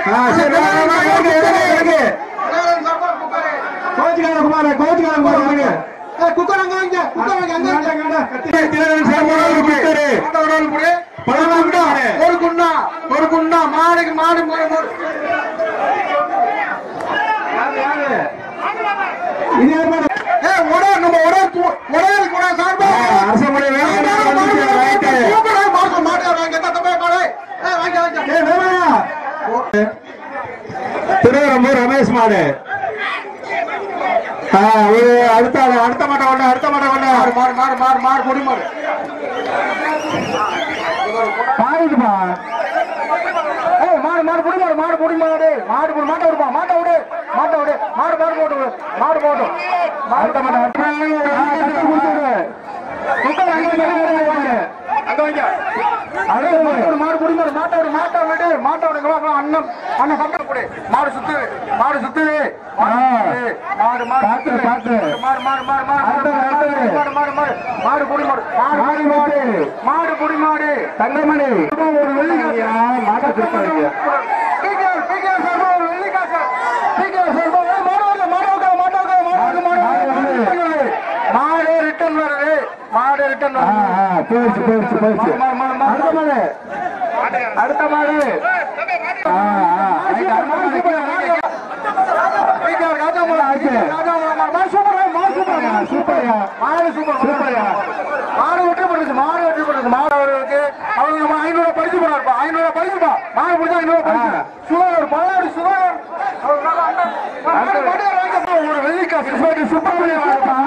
ஆ, சரி, வா, வா, வா, இறங்கு, இறங்கு, இறங்கு. கோச்சுக்கார குமார, கோச்சுக்கார குமார, இறங்கு. திலகன் சார்பாக ஒரு குக்கரு. பழம் குண்டா. ஒரு குண்டா ஒரு குண்டா மாடுக்கு மாடு மாடு மாடு. யாரு, யாரு? இது யார் மேடம்? ஏய், உடல் நம்ம உடல் கு- உடல் கூட சார்பா ஆ, அரசமலை வேளாண் வந்துச்சு, ரைட்டு. சூப்பரா மாடு மாட்டுக்கார வாங்கி எந்த தம்பி மாடு ஏய், வாங்கி வாங்கி ஏய், வேணா. திருவரம்பூர் ரமேஷ் மாடு ஆ, ஒரு அடுத்த ஆளு, அடுத்த மாட்டை கொண்டா அடுத்த மாட்டை கொண்டா மாடு மாடு மாடு மாடு மாடு கொடி மாடு பாருங்கப்பா ஏய் மாடு மாடு புடி மாடு மாடு புடி மாடு மாடு புடி மாட்டை விடுப்பா மாட்டை விடு மாட்டை விடு மாடு மாடு போட்டு விடு மாடு போட்டும் அடுத்த மாட்டை அடுத்த ஆளு, ஆ, தட்டி கொடுத்துரு. குக்கர் அங்கே இருக்கு, அங்கே இருக்கு, பாரு. அங்க வைங்க அடே மாடு மாடு புடி மாடு மாட்டை விடு மாட்டை விடு மாட்டை விடு வா, வா, அண்ணன் அண்ணன் சட்டை புடி மாடு சுத்து மாடு சுத்து மாடு சுத்து. மாடு மாடு பார்த்து, சுத்து. பார்த்து. மாடு மாடு மாடு மாடு அடுத்தது, மாடு அடுத்தது. மாடு மாடு மாடு மாடு புடி மாடு மாடு மாடு, புடி மாடு மாடு. மாடு புடி மாடு தங்கமணி ஒரு வெள்ளிக்காசியா மாட்டை திருப்பாங்க பிகேஆர், பிகேஆர் சார்பா ஒரு வெள்ளிக்காசு. பிகேஆர் சார்பா, ஏய், மாடு வருது, மாடு வருது, மாடு வருது, மாடு வருது, மாடு வருது, மாடு வருது. மாடு ரிட்டர்ன் வருது மாடு ரிட்டர்ன் ஆ, வருது ஆ, போயிடுச்சு போயிடுச்சு போயிடுச்சு மாடு, மாடு, மாடு, அடுத்த மாடு அடுத்த மாடு ஆ, ஆ, ரைட், அடுத்த மாடு கீழே இறங்கு. பிகேஆர் ராஜாமலை, ஆச்சு. ராஜாமலை, மாடு, மாடு சூப்பரா, மாடு சூப்பரா, ஆ, சூப்பர்யா. மாடு சூப்பர் சூப்பர்யா. மாடு வெற்றி பெற்றுச்சு மாடு வெற்றி பெற்றுச்சு மாடு அவருக்கு அவருக்கு நம்ம ஐநூறு பரிசு போறாருப்பா ஐநூறு பரிசுப்பா மாடு பிடிச்சா ஐநூறு பரிசு ஆ. சுதாகர் பல்லாடு சுதாகர் அவர் நல்ல அண்ணன். மாடு, மாடு வாங்கிப்பா, ஒரு வெள்ளிக்காசு சுப்பிரமணியம் வாங்கப்பா